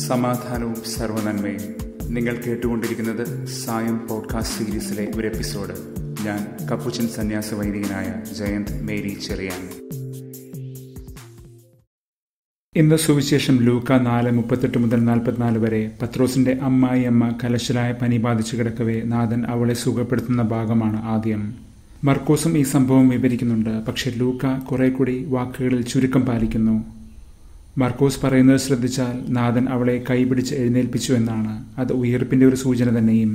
സമാധാനവും സർവനന്മയും നിങ്ങൾ കേട്ടുകൊണ്ടിരിക്കുന്നത് സായം പോഡ്കാസ്റ്റ് സീരീസിലെ ഒരു എപ്പിസോഡ് ഞാൻ കപ്പുച്ചൻ സന്യാസ വൈദികനായ ജയന്ത് മേരി ചെറിയാൻ ഇന്ന് സുവിശേഷം ലൂക്ക നാല് മുപ്പത്തെട്ട് മുതൽ നാൽപ്പത്തിനാല് വരെ പത്രോസിന്റെ അമ്മായി അമ്മ കലശലായ പനി ബാധിച്ചു കിടക്കവേ നാഥൻ അവളെ സുഖപ്പെടുത്തുന്ന ഭാഗമാണ് ആദ്യം മർക്കോസും ഈ സംഭവം വിവരിക്കുന്നുണ്ട് പക്ഷെ ലൂക്ക കുറെ കൂടി വാക്കുകളിൽ ചുരുക്കം പാലിക്കുന്നു മർക്കോസ് പറയുന്നത് ശ്രദ്ധിച്ചാൽ നാഥൻ അവളെ കൈപിടിച്ച് എഴുന്നേൽപ്പിച്ചു എന്നാണ് അത് ഉയർപ്പിന്റെ ഒരു സൂചന തന്നെയും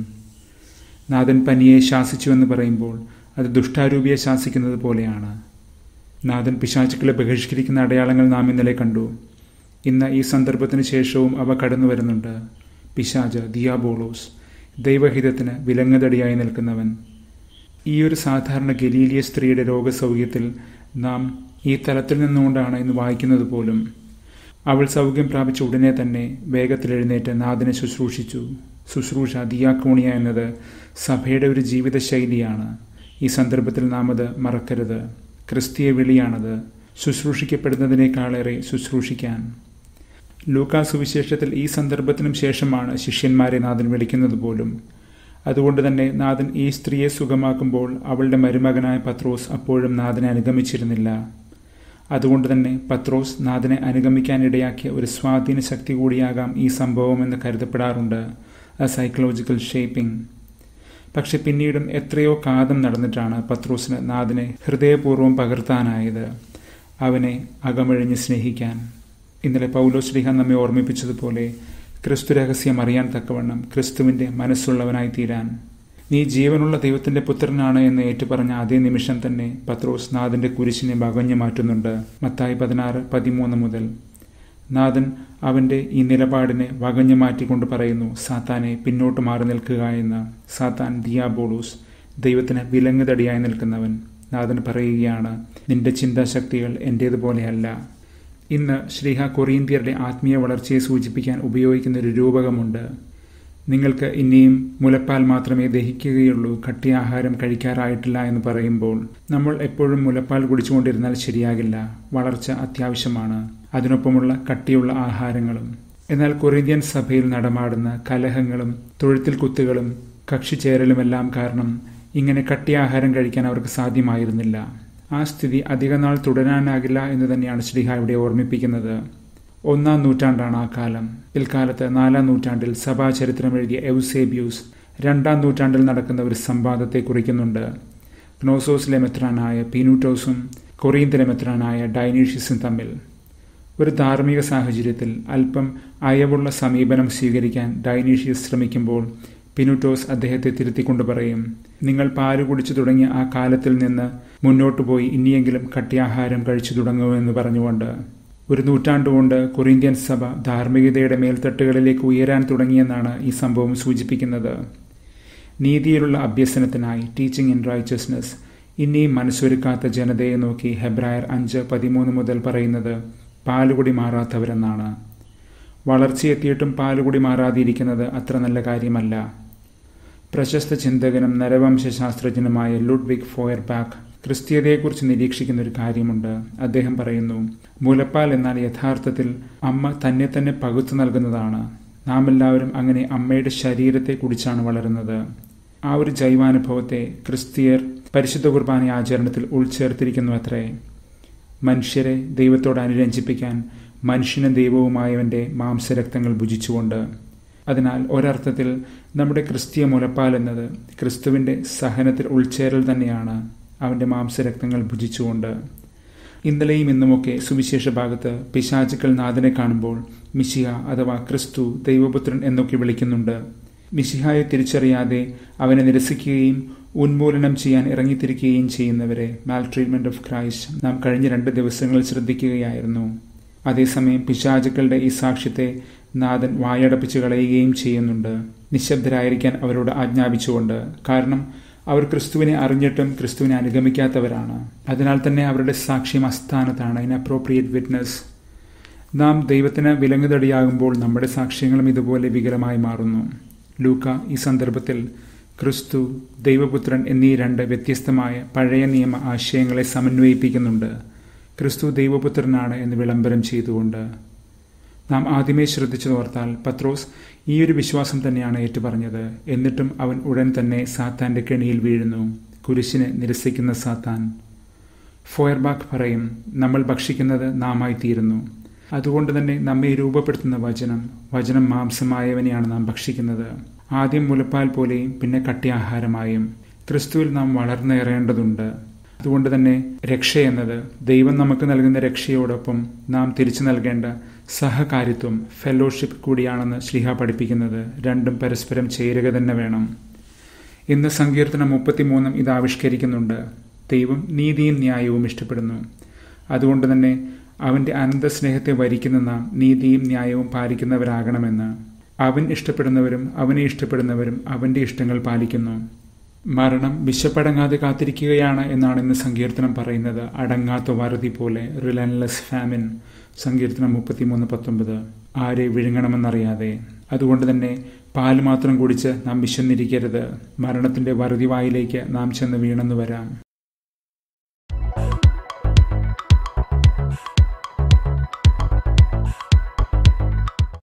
നാഥൻ പനിയെ ശാസിച്ചുവെന്ന് പറയുമ്പോൾ അത് ദുഷ്ടാരൂപിയെ ശാസിക്കുന്നത് പോലെയാണ് നാഥൻ പിശാചുക്കളെ ബഹിഷ്കരിക്കുന്ന അടയാളങ്ങൾ നാം ഇന്നലെ കണ്ടു ഇന്ന് ഈ സന്ദർഭത്തിന് ശേഷവും അവ കടന്നു വരുന്നുണ്ട് പിശാജ് ദിയാബോളോസ് ദൈവഹിതത്തിന് വിലങ്ങതടിയായി നിൽക്കുന്നവൻ ഈ ഒരു സാധാരണ ഗലീലിയ സ്ത്രീയുടെ രോഗസൗഖ്യത്തിൽ നാം ഈ തലത്തിൽ നിന്നുകൊണ്ടാണ് ഇന്ന് വായിക്കുന്നത് പോലും അവൾ സൗഖ്യം പ്രാപിച്ച ഉടനെ തന്നെ വേഗത്തിൽ എഴുന്നേറ്റ് നാഥനെ ശുശ്രൂഷിച്ചു ശുശ്രൂഷ ദിയാക്കോണിയ എന്നത് സഭയുടെ ഒരു ജീവിത ശൈലിയാണ് ഈ സന്ദർഭത്തിൽ നാം അത് മറക്കരുത് ക്രിസ്തീയ വിളിയാണത് ശുശ്രൂഷിക്കപ്പെടുന്നതിനേക്കാളേറെ ശുശ്രൂഷിക്കാൻ ലൂക്കാ സുവിശേഷത്തിൽ ഈ സന്ദർഭത്തിനും ശേഷമാണ് ശിഷ്യന്മാരെ നാഥൻ വിളിക്കുന്നത് പോലും അതുകൊണ്ട് തന്നെ നാഥൻ ഈ സ്ത്രീയെ സുഖമാക്കുമ്പോൾ അവളുടെ മരുമകനായ പത്രോസ് അപ്പോഴും നാഥനെ അനുഗമിച്ചിരുന്നില്ല അതുകൊണ്ട് തന്നെ പത്രോസ് നാഥനെ അനുഗമിക്കാൻ ഇടയാക്കിയ ഒരു സ്വാധീന ശക്തി കൂടിയാകാം ഈ സംഭവം എന്ന് കരുതപ്പെടാറുണ്ട് എ സൈക്കോളജിക്കൽ ഷേപ്പിംഗ് പക്ഷെ പിന്നീടും എത്രയോ കാതം നടന്നിട്ടാണ് പത്രോസിന് നാഥനെ ഹൃദയപൂർവ്വം പകർത്താനായത് അവനെ അകമഴിഞ്ഞ് സ്നേഹിക്കാൻ ഇന്നലെ പൗലോശ്രീഹ നമ്മെ ഓർമ്മിപ്പിച്ചതുപോലെ ക്രിസ്തു രഹസ്യം അറിയാൻ തക്കവണ്ണം ക്രിസ്തുവിന്റെ മനസ്സുള്ളവനായി തീരാൻ നീ ജീവനുള്ള ദൈവത്തിന്റെ പുത്രനാണ് എന്ന് ഏറ്റുപറഞ്ഞ അതേ നിമിഷം തന്നെ പത്രോസ് നാഥന്റെ കുരിശിനെ വകഞ്ഞു മാറ്റുന്നുണ്ട് മത്തായി പതിനാറ് പതിമൂന്ന് മുതൽ നാഥൻ അവന്റെ ഈ നിലപാടിനെ വകഞ്ഞു മാറ്റിക്കൊണ്ട് പറയുന്നു സാത്താനെ പിന്നോട്ട് മാറി നിൽക്കുക എന്ന് സാത്താൻ ദിയാബോളൂസ് ദൈവത്തിന് വിലങ്ങുതടിയായി നിൽക്കുന്നവൻ നാഥൻ പറയുകയാണ് നിന്റെ ചിന്താശക്തികൾ എന്റേതുപോലെയല്ല ഇന്ന് ശ്രീഹ കൊറിയന്ത്യരുടെ ആത്മീയ വളർച്ചയെ സൂചിപ്പിക്കാൻ ഉപയോഗിക്കുന്ന ഒരു രൂപകമുണ്ട് നിങ്ങൾക്ക് ഇനിയും മുലപ്പാൽ മാത്രമേ ദഹിക്കുകയുള്ളൂ കട്ടിയ ആഹാരം കഴിക്കാറായിട്ടില്ല എന്ന് പറയുമ്പോൾ നമ്മൾ എപ്പോഴും മുലപ്പാൽ കുടിച്ചുകൊണ്ടിരുന്നാൽ ശരിയാകില്ല വളർച്ച അത്യാവശ്യമാണ് അതിനൊപ്പമുള്ള കട്ടിയുള്ള ആഹാരങ്ങളും എന്നാൽ കൊറിന്ത്യൻ സഭയിൽ നടമാടുന്ന കലഹങ്ങളും തൊഴുത്തിൽ കുത്തുകളും കക്ഷിചേരലുമെല്ലാം കാരണം ഇങ്ങനെ കട്ടിയ ആഹാരം കഴിക്കാൻ അവർക്ക് സാധ്യമായിരുന്നില്ല ആ സ്ഥിതി അധികനാൾ തുടരാനാകില്ല എന്ന് തന്നെയാണ് ശ്രീഹ ഇവിടെ ഓർമ്മിപ്പിക്കുന്നത് ഒന്നാം നൂറ്റാണ്ടാണ് ആ കാലം പിൽക്കാലത്ത് നാലാം നൂറ്റാണ്ടിൽ സഭാചരിത്രം എഴുതിയ എൗസേബ്യൂസ് രണ്ടാം നൂറ്റാണ്ടിൽ നടക്കുന്ന ഒരു സംവാദത്തെ കുറിക്കുന്നുണ്ട് ക്നോസോസിലെ മെത്രാനായ പീനൂട്ടോസും കൊറിയന്തിലെ മെത്രാനായ ഡൈനീഷ്യസും തമ്മിൽ ഒരു ധാർമ്മിക സാഹചര്യത്തിൽ അല്പം അയവുള്ള സമീപനം സ്വീകരിക്കാൻ ഡൈനീഷ്യസ് ശ്രമിക്കുമ്പോൾ പിനുട്ടോസ് അദ്ദേഹത്തെ തിരുത്തിക്കൊണ്ട് പറയും നിങ്ങൾ പാല് കുടിച്ചു തുടങ്ങിയ ആ കാലത്തിൽ നിന്ന് മുന്നോട്ടു പോയി ഇനിയെങ്കിലും കട്ടിയാഹാരം കഴിച്ചു തുടങ്ങുമെന്ന് പറഞ്ഞുകൊണ്ട് ഒരു നൂറ്റാണ്ടുകൊണ്ട് കൊറിന്ത്യൻ സഭ ധാർമ്മികതയുടെ മേൽത്തട്ടുകളിലേക്ക് ഉയരാൻ തുടങ്ങിയെന്നാണ് ഈ സംഭവം സൂചിപ്പിക്കുന്നത് നീതിയിലുള്ള അഭ്യസനത്തിനായി ടീച്ചിങ് ഇൻ റൈച്ചസ്നെസ് ഇനിയും മനസ്സൊരുക്കാത്ത ജനതയെ നോക്കി ഹെബ്രായർ അഞ്ച് പതിമൂന്ന് മുതൽ പറയുന്നത് പാലുകുടി മാറാത്തവരെന്നാണ് വളർച്ചയെത്തിയിട്ടും പാലുകുടി മാറാതിരിക്കുന്നത് അത്ര നല്ല കാര്യമല്ല പ്രശസ്ത ചിന്തകനും നരവംശാസ്ത്രജ്ഞനുമായ ലുഡ്വിഗ് ഫോയർ പാക്ക് ക്രിസ്തീയതയെക്കുറിച്ച് നിരീക്ഷിക്കുന്ന ഒരു കാര്യമുണ്ട് അദ്ദേഹം പറയുന്നു മുലപ്പാൽ എന്നാൽ യഥാർത്ഥത്തിൽ അമ്മ തന്നെ തന്നെ പകുത്തു നൽകുന്നതാണ് നാം എല്ലാവരും അങ്ങനെ അമ്മയുടെ ശരീരത്തെ കുടിച്ചാണ് വളരുന്നത് ആ ഒരു ജൈവാനുഭവത്തെ ക്രിസ്തീയർ പരിശുദ്ധ കുർബാന ആചരണത്തിൽ ഉൾച്ചേർത്തിരിക്കുന്നു അത്രേ മനുഷ്യരെ ദൈവത്തോട് അനുരഞ്ജിപ്പിക്കാൻ മനുഷ്യനും ദൈവവുമായവന്റെ മാംസരക്തങ്ങൾ ഭുജിച്ചുകൊണ്ട് അതിനാൽ ഒരർത്ഥത്തിൽ നമ്മുടെ ക്രിസ്തീയ മുലപ്പാൽ എന്നത് ക്രിസ്തുവിന്റെ സഹനത്തിൽ ഉൾച്ചേരൽ തന്നെയാണ് അവന്റെ മാംസരക്തങ്ങൾ ഭുജിച്ചുകൊണ്ട് ഇന്നലെയും ഇന്നുമൊക്കെ സുവിശേഷ ഭാഗത്ത് പിശാചുക്കൾ നാഥനെ കാണുമ്പോൾ മിശിഹ അഥവാ ക്രിസ്തു ദൈവപുത്രൻ എന്നൊക്കെ വിളിക്കുന്നുണ്ട് മിശിഹായെ തിരിച്ചറിയാതെ അവനെ നിരസിക്കുകയും ഉന്മൂലനം ചെയ്യാൻ ഇറങ്ങിത്തിരിക്കുകയും ചെയ്യുന്നവരെ മാൽ ട്രീറ്റ്മെന്റ് ഓഫ് ക്രൈസ്റ്റ് നാം കഴിഞ്ഞ രണ്ട് ദിവസങ്ങളിൽ ശ്രദ്ധിക്കുകയായിരുന്നു അതേസമയം പിശാചുക്കളുടെ ഈ സാക്ഷ്യത്തെ നാഥൻ വായടപ്പിച്ച് കളയുകയും ചെയ്യുന്നുണ്ട് നിശബ്ദരായിരിക്കാൻ അവരോട് ആജ്ഞാപിച്ചുകൊണ്ട് കാരണം അവർ ക്രിസ്തുവിനെ അറിഞ്ഞിട്ടും ക്രിസ്തുവിനെ അനുഗമിക്കാത്തവരാണ് അതിനാൽ തന്നെ അവരുടെ സാക്ഷ്യം അസ്ഥാനത്താണ് ഇൻ അപ്രോപ്രിയേറ്റ് വിറ്റ്നസ് നാം ദൈവത്തിന് വിലങ്ങുതടിയാകുമ്പോൾ നമ്മുടെ സാക്ഷ്യങ്ങളും ഇതുപോലെ വികലമായി മാറുന്നു ലൂക്ക ഈ സന്ദർഭത്തിൽ ക്രിസ്തു ദൈവപുത്രൻ എന്നീ രണ്ട് വ്യത്യസ്തമായ പഴയ നിയമ ആശയങ്ങളെ സമന്വയിപ്പിക്കുന്നുണ്ട് ക്രിസ്തു ദൈവപുത്രനാണ് എന്ന് വിളംബരം ചെയ്തുകൊണ്ട് നാം ആദ്യമേ ശ്രദ്ധിച്ചതോർത്താൽ പത്രോസ് ഈ ഒരു വിശ്വാസം തന്നെയാണ് ഏറ്റുപറഞ്ഞത് എന്നിട്ടും അവൻ ഉടൻ തന്നെ സാത്താന്റെ കെണിയിൽ വീഴുന്നു കുരിശിനെ നിരസിക്കുന്ന സാത്താൻ ഫോയർബാക്ക് പറയും നമ്മൾ ഭക്ഷിക്കുന്നത് നാമായി തീരുന്നു അതുകൊണ്ട് തന്നെ നമ്മെ രൂപപ്പെടുത്തുന്ന വചനം വചനം മാംസമായവനെയാണ് നാം ഭക്ഷിക്കുന്നത് ആദ്യം മുലപ്പാൽ പോലെയും പിന്നെ കട്ടിയാഹാരമായും ക്രിസ്തുവിൽ നാം വളർന്നേറേണ്ടതുണ്ട് അതുകൊണ്ട് തന്നെ രക്ഷയെന്നത് ദൈവം നമുക്ക് നൽകുന്ന രക്ഷയോടൊപ്പം നാം തിരിച്ചു നൽകേണ്ട സഹകാരിത്വം ഫെലോഷിപ്പ് കൂടിയാണെന്ന് ശ്രീഹ പഠിപ്പിക്കുന്നത് രണ്ടും പരസ്പരം ചേരുക തന്നെ വേണം ഇന്ന് സങ്കീർത്തനം മുപ്പത്തിമൂന്നും ഇത് ആവിഷ്കരിക്കുന്നുണ്ട് ദൈവം നീതിയും ന്യായവും ഇഷ്ടപ്പെടുന്നു അതുകൊണ്ട് തന്നെ അവന്റെ അനന്ത സ്നേഹത്തെ വരിക്കുന്ന നാം നീതിയും ന്യായവും പാലിക്കുന്നവരാകണമെന്ന് അവൻ ഇഷ്ടപ്പെടുന്നവരും അവനെ ഇഷ്ടപ്പെടുന്നവരും അവന്റെ ഇഷ്ടങ്ങൾ പാലിക്കുന്നു മരണം വിശപ്പടങ്ങാതെ കാത്തിരിക്കുകയാണ് എന്നാണ് ഇന്ന് സങ്കീർത്തനം പറയുന്നത് അടങ്ങാത്ത വറുതി പോലെ റിലൻലെസ് ഫാമിൻ സങ്കീർത്തനം മുപ്പത്തിമൂന്ന് പത്തൊമ്പത് ആരെ വിഴുങ്ങണമെന്നറിയാതെ അതുകൊണ്ട് തന്നെ പാല് മാത്രം കുടിച്ച് നാം വിശന്നിരിക്കരുത് മരണത്തിന്റെ വറുതി വായിലേക്ക് നാം ചെന്ന് വീണെന്നു വരാം